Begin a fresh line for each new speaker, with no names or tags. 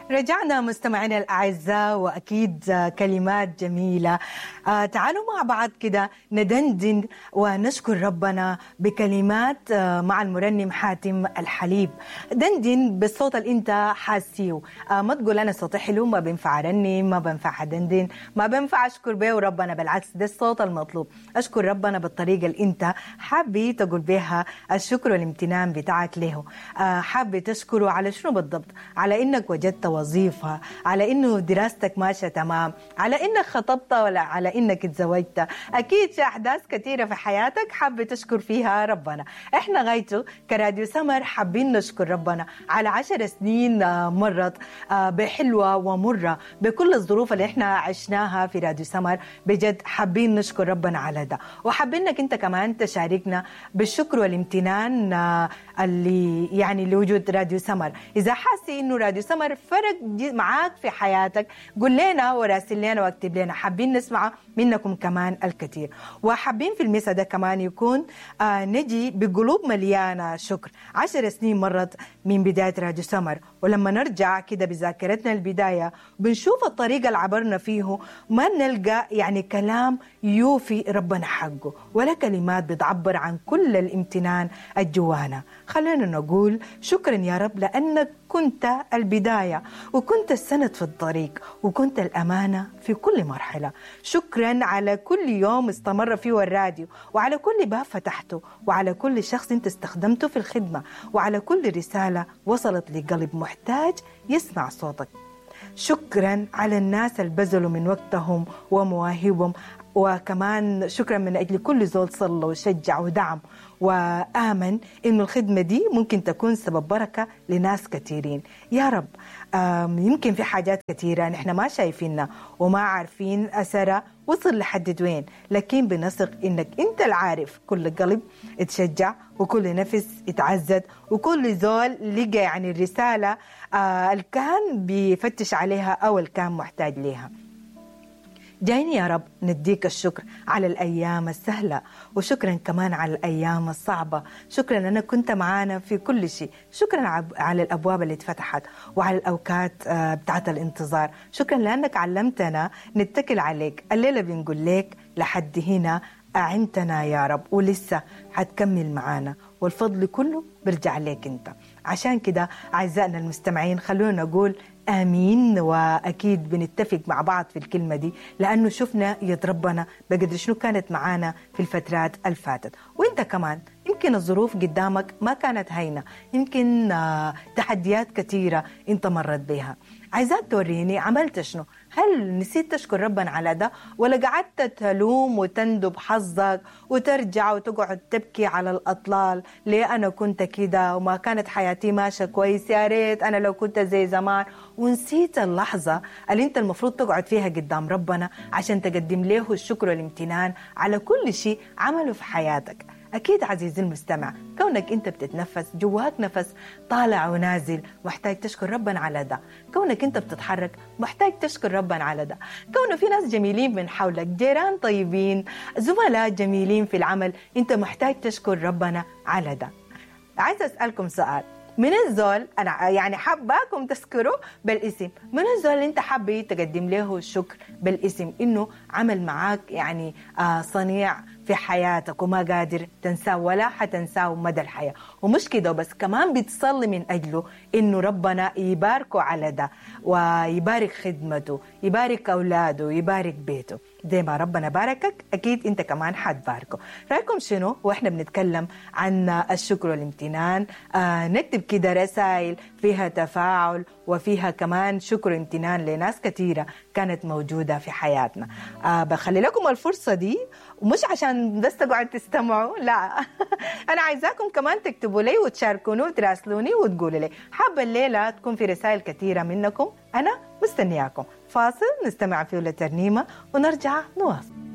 رجعنا مستمعينا الأعزاء وأكيد كلمات جميلة آه تعالوا مع بعض كده ندندن ونشكر ربنا بكلمات آه مع المرنم حاتم الحليب دندن بالصوت اللي انت حاسيه آه ما تقول أنا صوتي حلو ما بينفع أرنم ما بينفع أدندن ما بينفع أشكر به ربنا بالعكس ده الصوت المطلوب أشكر ربنا بالطريقة اللي انت حابي تقول بها الشكر والامتنان بتاعك له آه حابة تشكره على شنو بالضبط على إنك وجدت وظيفة على إنه دراستك ماشية تمام على إنك خطبت ولا على إنك تزوجت أكيد في أحداث كثيرة في حياتك حابة تشكر فيها ربنا إحنا غايته كراديو سمر حابين نشكر ربنا على عشر سنين مرت بحلوة ومرة بكل الظروف اللي إحنا عشناها في راديو سمر بجد حابين نشكر ربنا على ده وحابين إنك أنت كمان تشاركنا بالشكر والامتنان اللي يعني لوجود راديو سمر إذا حاسي إنه راديو سمر فرق معاك في حياتك قول لنا وراسل لنا واكتب لنا حابين نسمع منكم كمان الكثير وحابين في المسا ده كمان يكون آه نجي بقلوب مليانة شكر عشر سنين مرت من بداية راديو سمر ولما نرجع كده بذاكرتنا البداية بنشوف الطريقة اللي عبرنا فيه ما نلقى يعني كلام يوفي ربنا حقه ولا كلمات بتعبر عن كل الامتنان الجوانا خلينا نقول شكرا يا رب لأنك كنت البداية وكنت السند في الطريق وكنت الأمانة في كل مرحلة شكرا على كل يوم استمر فيه الراديو وعلى كل باب فتحته وعلى كل شخص انت استخدمته في الخدمة وعلى كل رسالة وصلت لقلب محتاج يسمع صوتك شكرا على الناس اللي بذلوا من وقتهم ومواهبهم وكمان شكرا من اجل كل زول صلى وشجع ودعم وامن انه الخدمه دي ممكن تكون سبب بركه لناس كثيرين يا رب يمكن في حاجات كثيره نحن ما شايفينها وما عارفين اثرها وصل لحد وين لكن بنثق انك انت العارف كل قلب اتشجع وكل نفس اتعزد وكل زول لقى يعني الرساله آه اللي كان بيفتش عليها او اللي كان محتاج ليها جايين يا رب نديك الشكر على الأيام السهلة وشكرا كمان على الأيام الصعبة شكرا أنك كنت معانا في كل شيء شكرا على الأبواب اللي اتفتحت وعلى الأوقات بتاعت الانتظار شكرا لأنك علمتنا نتكل عليك الليلة بنقول لك لحد هنا أعنتنا يا رب ولسه حتكمل معانا والفضل كله بيرجع لك انت عشان كده اعزائنا المستمعين خلونا نقول امين واكيد بنتفق مع بعض في الكلمه دي لانه شفنا يد ربنا بقدر شنو كانت معانا في الفترات الفاتت وانت كمان يمكن الظروف قدامك ما كانت هينه يمكن تحديات كثيره انت مرت بها عايزاك توريني عملت شنو هل نسيت تشكر ربنا على ده ولا قعدت تلوم وتندب حظك وترجع وتقعد تبكي على الأطلال ليه أنا كنت كده وما كانت حياتي ماشية كويس يا ريت أنا لو كنت زي زمان ونسيت اللحظة اللي أنت المفروض تقعد فيها قدام ربنا عشان تقدم له الشكر والامتنان على كل شيء عمله في حياتك أكيد عزيزي المستمع كونك أنت بتتنفس جواك نفس طالع ونازل محتاج تشكر ربنا على ده كونك أنت بتتحرك محتاج تشكر ربنا على ده كونه في ناس جميلين من حولك جيران طيبين زملاء جميلين في العمل أنت محتاج تشكر ربنا على ده عايز أسألكم سؤال من الزول انا يعني حاباكم تذكروا بالاسم من الزول اللي انت حابه تقدم له الشكر بالاسم انه عمل معاك يعني آه صنيع في حياتك وما قادر تنساه ولا حتنساه مدى الحياة ومش كده بس كمان بتصلي من أجله إنه ربنا يباركه على ده ويبارك خدمته يبارك أولاده يبارك بيته زي ما ربنا باركك أكيد أنت كمان حتباركه رأيكم شنو وإحنا بنتكلم عن الشكر والامتنان آه نكتب كده رسائل فيها تفاعل وفيها كمان شكر وامتنان لناس كثيرة كانت موجودة في حياتنا آه بخلي لكم الفرصة دي ومش عشان بس تقعد تستمعوا لا انا عايزاكم كمان تكتبوا لي وتشاركوني وتراسلوني وتقولوا لي حابه الليله تكون في رسائل كثيره منكم انا مستنياكم فاصل نستمع فيه لترنيمه ونرجع نواصل